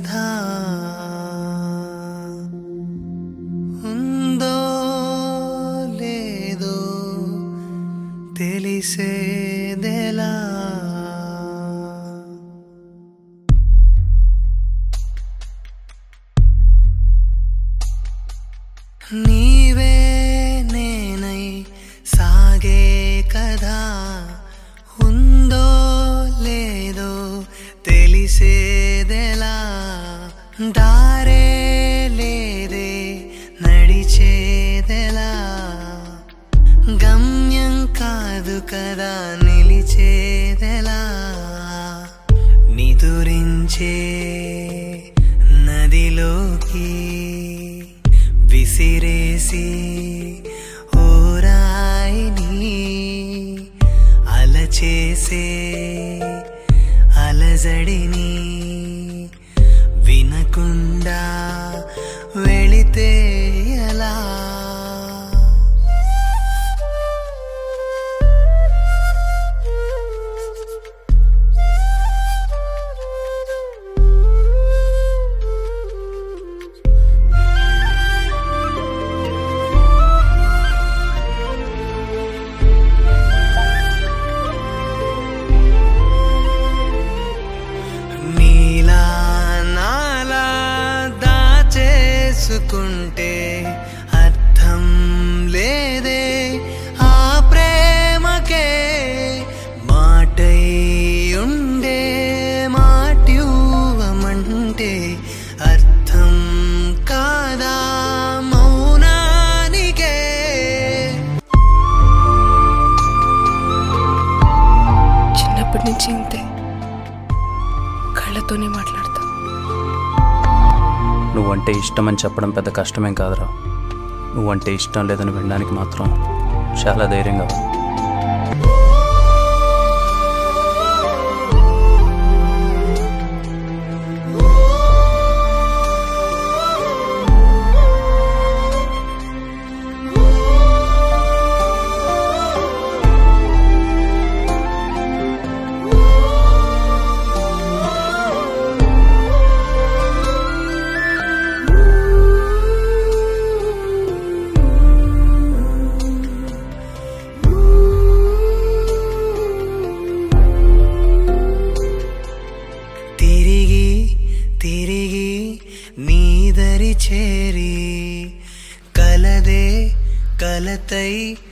కథ ఉందో లేదో తెలిసేదెలా నీవే నేనై సాగే కదా ఉందో లేదో తెలిసేదెలా దారే లేదే నడిచేదెలా గమ్యం కాదు కదా నిలిచేదెలా నిదురించే నదిలోకి విసిరేసి ఓరాయిని అలచేసే అలజడిని వినకుండా వెళితే ఎలా నీలా నాలా దాచేసుకుంటే అర్థం లేదే ఆ ప్రేమకే మాటై ఉండే మాట్యూవమంటే అర్థం కాదా మౌనానికే చిన్నప్పటి నుంచి ఇంతే కళ్ళతోనే మాట్లాడతా నువ్వంటే ఇష్టం అని చెప్పడం పెద్ద కష్టమేం కాదురా నువ్వంటే ఇష్టం లేదని వినడానికి మాత్రం చాలా ధైర్యంగా ఉంది తిరిగి తిరిగి నీదరి చేరి కలదే కలతై